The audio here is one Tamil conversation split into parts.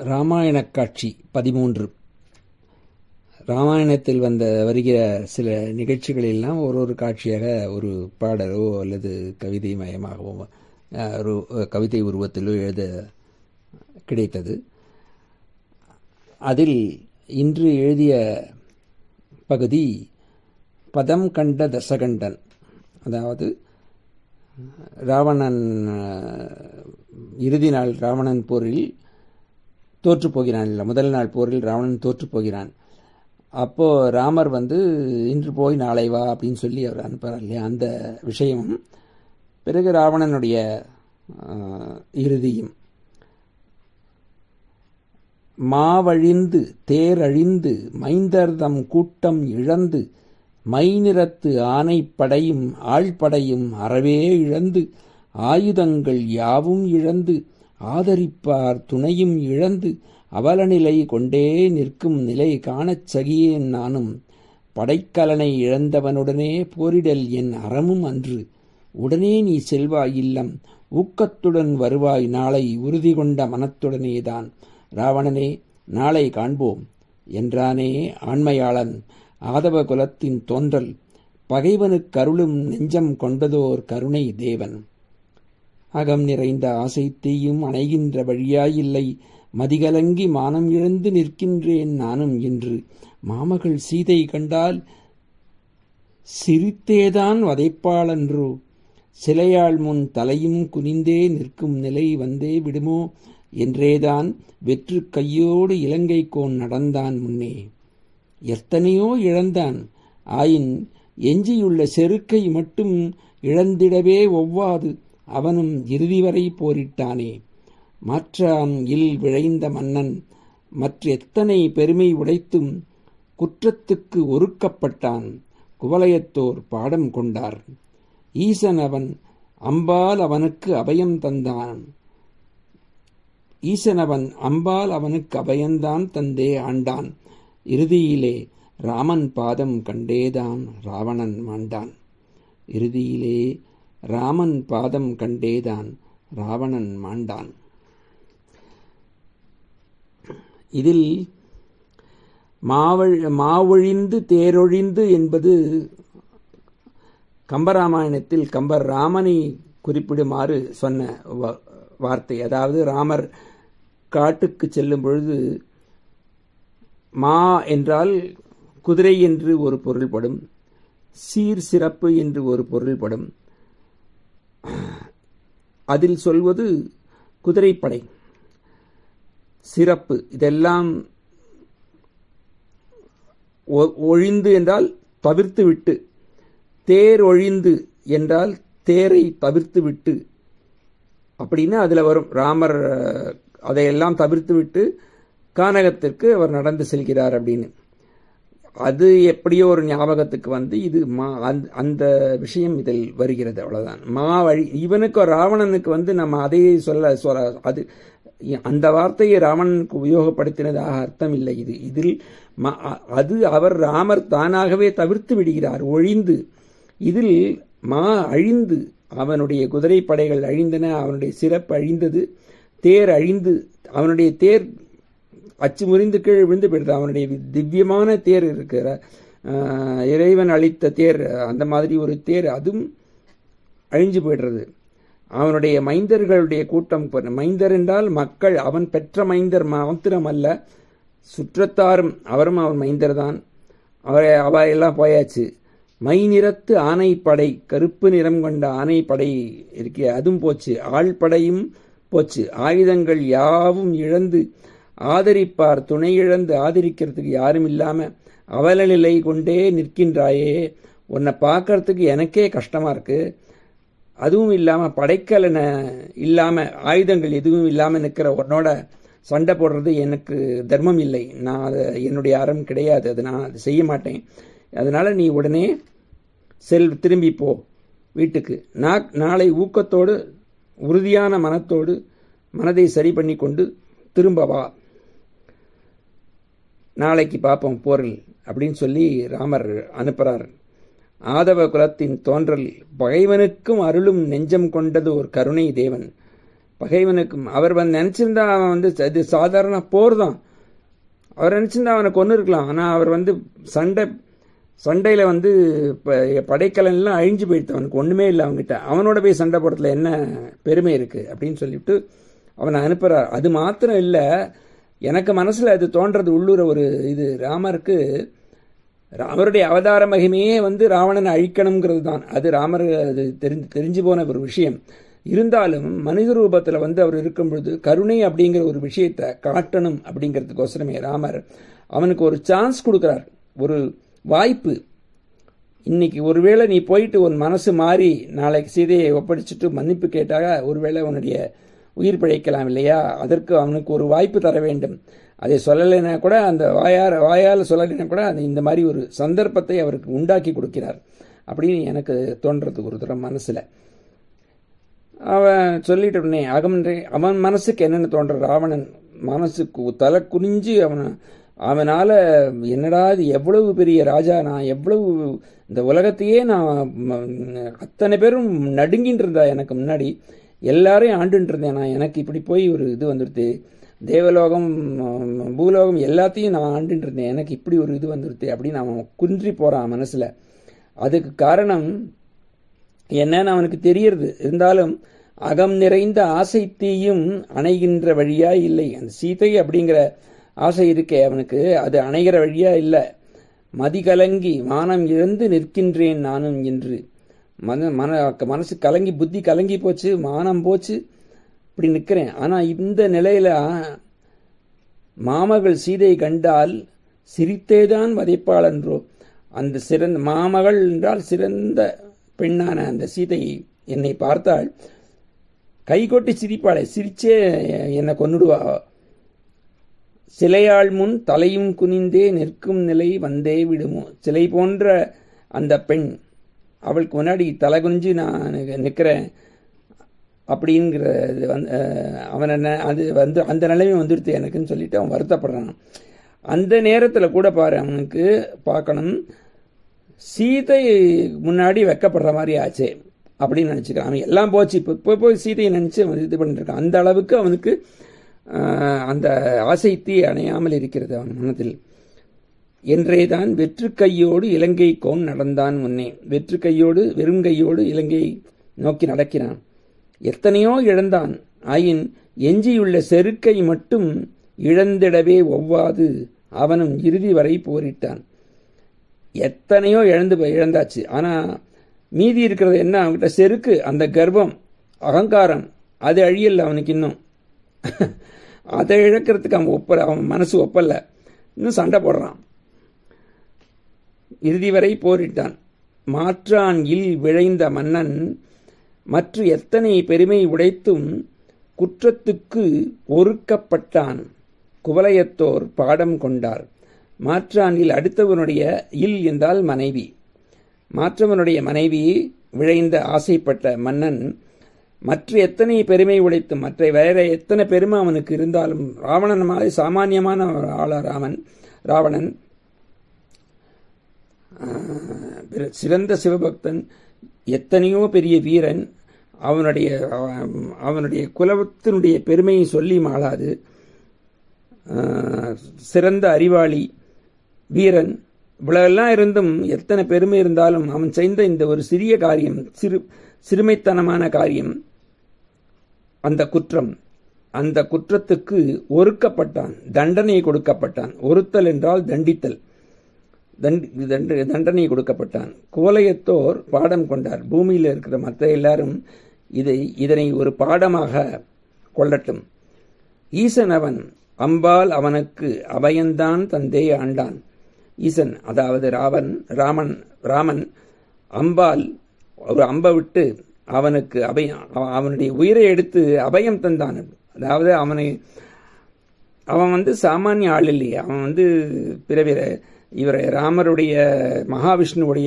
ராமாயணக் காட்சி பதிமூன்று ராமாயணத்தில் வந்த வருகிற சில நிகழ்ச்சிகளெல்லாம் ஒரு ஒரு காட்சியாக ஒரு பாடலோ அல்லது கவிதை மயமாகவோ அஹ், ஒரு கவிதை உருவத்திலோ எழுத கிடைத்தது அதில் இன்று எழுதிய பகுதி பதம் கண்ட தசகண்டன் அதாவது ராவணன் அஹ், இறுதி நாள் ராவணன் போரில் தோற்று போகிறான் இல்லை முதல் நாள் போரில் ராவணன் தோற்று போகிறான் அப்போ ராமர் வந்து இன்று போய் நாளை வா அப்படின்னு சொல்லி அவர் அனுப்புறார் இல்லையா அந்த விஷயமும் பிறகு ராவணனுடைய அஹ், இறுதியும் மாவழிந்து தேரழிந்து மைந்தர்தம் கூட்டம் இழந்து மைநிறத்து ஆனைப்படையும் ஆழ்படையும் அறவே இழந்து ஆயுதங்கள் யாவும் இழந்து ஆதரிப்பார் துணையும் இழந்து அவலநிலை கொண்டே நிற்கும் நிலை காணச் சகியேன் நானும் படைக்கலனை இழந்தவனுடனே போரிடல் என் அறமும் அன்று உடனே நீ செல்வாய் இல்லம் ஊக்கத்துடன் வருவாய் நாளை உறுதி கொண்ட மனத்துடனேதான் ராவணனே நாளை காண்போம் என்றானே ஆண்மையாளன் ஆதவ குலத்தின் தோன்றல் பகைவனுக்கு அருளும் நெஞ்சம் கொண்டதோர் கருணை தேவன் அகம் நிறைந்த ஆசை தீயும் அணைகின்ற வழியாயில்லை மதிகலங்கி மானம் இழந்து நிற்கின்றேன் நானும் என்று மாமகள் சீதை கண்டால் சிரித்தேதான் வதைப்பாளன்றோ சிலையாள் முன் தலையும் குனிந்தே நிற்கும் நிலை வந்தே விடுமோ என்றேதான் வெற்று கையோடு இலங்கைக்கோன் நடந்தான் முன்னே எத்தனையோ இழந்தான் ஆயின் எஞ்சியுள்ள செருக்கை மட்டும் இழந்திடவே ஒவ்வாது அவனும் இறுதி வரை போரிட்டானே மாற்றான் இல் விழைந்த மன்னன் மற்ற எத்தனை பெருமை உடைத்தும் குற்றத்துக்கு ஒருக்கப்பட்டான் குவலயத்தோர் பாடம் கொண்டார் ஈசன் அவன் அம்பால் அவனுக்கு அபயம் தந்தான் ஈசனவன் அம்பால் அவனுக்கு அபயந்தான் தந்தே ஆண்டான் இறுதியிலே ராமன் பாதம் கண்டேதான் ராவணன் மாண்டான் இறுதியிலே ராமன் பாதம் கண்டேதான் ராவணன் மாண்டான் இதில் மாவழ் மாவொழிந்து தேரொழிந்து என்பது கம்பராமாயணத்தில் கம்பர் ராமனை குறிப்பிடுமாறு சொன்ன வ- வார்த்தை அதாவது ராமர் காட்டுக்கு செல்லும் பொழுது மா என்றால் குதிரை என்று ஒரு பொருள்படும் சீர் சிறப்பு என்று ஒரு பொருள்படும் அதில் சொல்வது குதிரைப்படை சிறப்பு இதெல்லாம் ஒ- ஒழிந்து என்றால் தவிர்த்து விட்டு தேர் ஒழிந்து என்றால் தேரை தவிர்த்து விட்டு அப்படின்னு அதில் வரும் ராமர் அஹ், அதையெல்லாம் தவிர்த்து விட்டு கானகத்திற்கு அவர் நடந்து செல்கிறார் அப்படின்னு அது எப்படியோ ஒரு ஞாபகத்துக்கு வந்து இது மா அந்த அந்த விஷயம் இதில் வருகிறது அவ்வளவுதான் மா வழி இவனுக்கு ராவணனுக்கு வந்து நம்ம அதையே சொல்ல சொல்ல அது அந்த வார்த்தையை ராவணனுக்கு உபயோகப்படுத்தினதாக அர்த்தம் இல்லை இது இதில் ம- அது அவர் ராமர் தானாகவே தவிர்த்து விடுகிறார் ஒழிந்து இதில் மா அழிந்து அவனுடைய குதிரை படைகள் அழிந்தன அவனுடைய சிறப்பு அழிந்தது தேர் அழிந்து அவனுடைய தேர் அச்சு முறிந்து கீழே விழுந்து போயிடுது அவனுடைய திவ்யமான தேர் இருக்கிற ஆஹ், இறைவன் அளித்த தேர் அந்த மாதிரி ஒரு தேர் அதுவும் அழிஞ்சு போயிடுறது அவனுடைய மைந்தர்களுடைய கூட்டம் ப- மைந்தர் என்றால் மக்கள் அவன் பெற்ற மைந்தர் மாத்திரம் அல்ல சுற்றத்தாரும் அவரும் அவன் மைந்தர் தான் அவரை அவையெல்லாம் போயாச்சு மை நிறத்து ஆனைப்படை கருப்பு நிறம் கொண்ட ஆனைப்படை இருக்கே அதுவும் போச்சு ஆள்படையும் போச்சு ஆயுதங்கள் யாவும் இழந்து ஆதரிப்பார் துணை இழந்து ஆதரிக்கிறதுக்கு யாரும் இல்லாம அவல நிலை கொண்டே நிற்கின்றாயே உன்னை பார்க்கறதுக்கு எனக்கே கஷ்டமா இருக்கு அதுவும் இல்லாம படைக்கலன இல்லாம ஆயுதங்கள் எதுவும் இல்லாம நிற்கிற உன்னோட சண்டை போடுறது எனக்கு தர்மம் இல்லை நான் அதை என்னுடைய அறம் கிடையாது அதை நான் அதை செய்ய மாட்டேன் அதனால நீ உடனே செல் திரும்பி போ வீட்டுக்கு நான் நாளை ஊக்கத்தோடு உறுதியான மனத்தோடு மனதை சரி பண்ணி கொண்டு திரும்ப வா நாளைக்கு பார்ப்போம் போரில் அப்படின்னு சொல்லி ராமர் அனுப்புறார் ஆதவ குலத்தின் தோன்றல் பகைவனுக்கும் அருளும் நெஞ்சம் கொண்டது ஒரு கருணை தேவன் பகைவனுக்கு அவர் வந்து நினைச்சிருந்தா அவன் வந்து இது சாதாரண போர் தான் அவர் நினைச்சிருந்தா அவனை கொண்டு இருக்கலாம் ஆனால் அவர் வந்து சண்டை சண்டையில் வந்து படைக்கலன்லாம் அழிஞ்சு போயிடுத்து அவனுக்கு ஒன்றுமே இல்லை அவங்ககிட்ட அவனோட போய் சண்டை போடுறதுல என்ன பெருமை இருக்குது அப்படின்னு சொல்லிவிட்டு அவனை அனுப்புகிறார் அது மாத்திரம் இல்லை எனக்கு மனசில் அது தோன்றது உள்ளூர ஒரு இது ராமருக்கு ராமருடைய அவதார மகிமையே வந்து ராவணனை அழிக்கணுங்கிறது தான் அது ராமர் அது தெரிஞ்சு தெரிஞ்சு போன ஒரு விஷயம் இருந்தாலும் மனித ரூபத்தில் வந்து அவர் இருக்கும் பொழுது கருணை அப்படிங்கிற ஒரு விஷயத்தை காட்டணும் அப்படிங்கிறதுக்கோசரமே ராமர் அவனுக்கு ஒரு சான்ஸ் கொடுக்குறார் ஒரு வாய்ப்பு இன்னைக்கு ஒருவேளை நீ போயிட்டு உன் மனசு மாறி நாளைக்கு சீதையை ஒப்படைச்சிட்டு மன்னிப்பு கேட்டாக ஒருவேளை உன்னுடைய உயிர் பிழைக்கலாம் இல்லையா அதற்கு அவனுக்கு ஒரு வாய்ப்பு தர வேண்டும் அதை சொல்லலைன்னா கூட அந்த வாயார் வாயால் சொல்லலைன்னா கூட அந்த இந்த மாதிரி ஒரு சந்தர்ப்பத்தை அவருக்கு உண்டாக்கி கொடுக்கிறார் அப்படின்னு எனக்கு தோன்றது ஒரு தரம் மனசில் அவன் சொல்லிட்டு உடனே அகமன்றே அவன் மனசுக்கு என்னென்னு தோன்ற ராவணன் மனசுக்கு தலை குனிஞ்சு அவனை அவனால் என்னடா இது எவ்வளவு பெரிய ராஜா நான் எவ்வளவு இந்த உலகத்தையே நான் அத்தனை பேரும் நடுங்கிட்டு இருந்தா எனக்கு முன்னாடி எல்லாரையும் ஆண்டுட்டு இருந்தேன் நான் எனக்கு இப்படி போய் ஒரு இது வந்துடுது தேவலோகம் பூலோகம் எல்லாத்தையும் நான் ஆண்டுட்டு இருந்தேன் எனக்கு இப்படி ஒரு இது வந்துடுது அப்படின்னு அவன் குன்றி போகிறான் மனசில் அதுக்கு காரணம் என்னன்னு அவனுக்கு தெரியறது இருந்தாலும் அகம் நிறைந்த ஆசை தீயும் அணைகின்ற வழியா இல்லை அந்த சீதை அப்படிங்கிற ஆசை இருக்கே அவனுக்கு அது அணைகிற வழியா இல்லை மதி கலங்கி மானம் இழந்து நிற்கின்றேன் நானும் என்று மன மன மனசு கலங்கி புத்தி கலங்கி போச்சு மானம் போச்சு இப்படி நிற்கிறேன் ஆனால் இந்த நிலையில மாமகள் சீதையை கண்டால் சிரித்தேதான் வதைப்பாள் என்றோ அந்த சிறந்த மாமகள் என்றால் சிறந்த பெண்ணான அந்த சீதை என்னை பார்த்தால் கை கொட்டி சிரிப்பாளே சிரிச்சே என்னை கொன்னுடுவா சிலையாள் முன் தலையும் குனிந்தே நிற்கும் நிலை வந்தே விடுமோ சிலை போன்ற அந்த பெண் அவளுக்கு முன்னாடி தலை குனிஞ்சு நான் நிற்கிறேன் அப்படிங்கிறது வந்து அவனை அது வந்து அந்த நிலைமை வந்துடுது எனக்குன்னு சொல்லிட்டு அவன் வருத்தப்படுறான் அந்த நேரத்தில் கூட பாரு அவனுக்கு பார்க்கணும் சீதை முன்னாடி வெக்கப்படுற மாதிரி ஆச்சு அப்படின்னு நினச்சிக்கிறான் அவன் எல்லாம் போச்சு இப்போ இப்போ போய் சீதையை நினச்சி அவன் இது பண்ணிருக்கான் அந்த அளவுக்கு அவனுக்கு அந்த ஆசை தீ அணையாமல் இருக்கிறது அவன் மனத்தில் என்றேதான் வெற்று கையோடு இலங்கை கோன் நடந்தான் முன்னே வெற்று கையோடு வெறும் கையோடு இலங்கை நோக்கி நடக்கிறான் எத்தனையோ இழந்தான் ஆயின் எஞ்சியுள்ள செருக்கை மட்டும் இழந்திடவே ஒவ்வாது அவனும் இறுதி வரை போரிட்டான் எத்தனையோ இழந்து இழந்தாச்சு ஆனால் மீதி இருக்கிறது என்ன அவன்கிட்ட செருக்கு அந்த கர்ப்பம் அகங்காரம் அது அழியல அவனுக்கு இன்னும் அதை இழக்கிறதுக்கு அவன் ஒப்பல அவன் மனசு ஒப்பல இன்னும் சண்டை போடுறான் இறுதி வரை போரிட்டான் மாற்றான் இல் விழைந்த மன்னன் மற்ற எத்தனை பெருமை உடைத்தும் குற்றத்துக்கு ஒருக்கப்பட்டான் குவலயத்தோர் பாடம் கொண்டார் மாற்றானில் அடுத்தவனுடைய இல் என்றால் மனைவி மாற்றவனுடைய மனைவி விழைந்த ஆசைப்பட்ட மன்னன் மற்ற எத்தனை பெருமை உடைத்து மற்ற வேற எத்தனை பெருமை அவனுக்கு இருந்தாலும் ராவணன் மாதிரி சாமானியமான ஆளா ராமன் ராவணன் சிறந்த சிவபக்தன் எத்தனையோ பெரிய வீரன் அவனுடைய அவனுடைய குலத்தினுடைய பெருமையை சொல்லி மாளாது சிறந்த அறிவாளி வீரன் இவ்வளவெல்லாம் இருந்தும் எத்தனை பெருமை இருந்தாலும் அவன் செய்த இந்த ஒரு சிறிய காரியம் சிறு சிறுமைத்தனமான காரியம் அந்த குற்றம் அந்த குற்றத்துக்கு ஒருக்கப்பட்டான் தண்டனை கொடுக்கப்பட்டான் ஒருத்தல் என்றால் தண்டித்தல் தண்டனை கொடுக்கப்பட்டான் கோலயத்தோர் பாடம் கொண்டார் பூமியில் இருக்கிற மற்ற எல்லாரும் இதை இதனை ஒரு பாடமாக கொள்ளட்டும் ஈசன் அவன் அம்பால் அவனுக்கு அபயந்தான் தந்தே ஆண்டான் ஈசன் அதாவது ராவன் ராமன் ராமன் அம்பால் ஒரு அம்பை விட்டு அவனுக்கு அபயம் அவனுடைய உயிரை எடுத்து அபயம் தந்தான் அதாவது அவனை அவன் வந்து சாமானிய ஆள் இல்லையே அவன் வந்து பிறவிற இவர் ராமருடைய மகாவிஷ்ணுவுடைய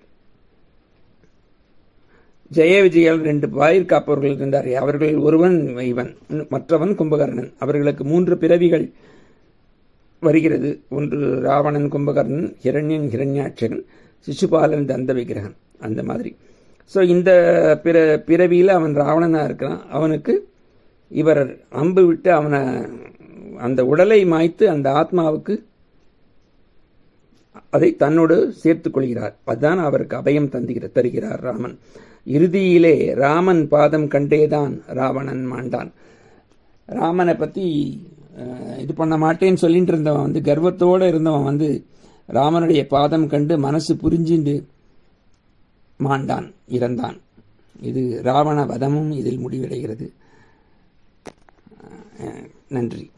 ஜெய விஜயால் ரெண்டு வாயிற் காப்பவர்கள் இருந்தார் அவர்கள் ஒருவன் இவன் மற்றவன் கும்பகர்ணன் அவர்களுக்கு மூன்று பிறவிகள் வருகிறது ஒன்று ராவணன் கும்பகர்ணன் ஹிரண்யன் ஹிரண்யாட்சன் சிசுபாலன் தந்த விக்கிரகன் அந்த மாதிரி ஸோ இந்த பிற பிறவியில் அவன் ராவணனாக இருக்கிறான் அவனுக்கு இவர் அம்பு விட்டு அவனை அந்த உடலை மாய்த்து அந்த ஆத்மாவுக்கு அதை தன்னோடு சேர்த்துக் கொள்கிறார் அதுதான் அவருக்கு அபயம் தந்துகிற தருகிறார் ராமன் இறுதியிலே ராமன் பாதம் கண்டேதான் ராவணன் மாண்டான் ராமனை பற்றி இது பண்ண மாட்டேன்னு சொல்லிட்டு இருந்தவன் வந்து கர்வத்தோடு இருந்தவன் வந்து ராமனுடைய பாதம் கண்டு மனசு புரிஞ்சுண்டு மாண்டான் இறந்தான் இது ராவண வதமும் இதில் முடிவடைகிறது நன்றி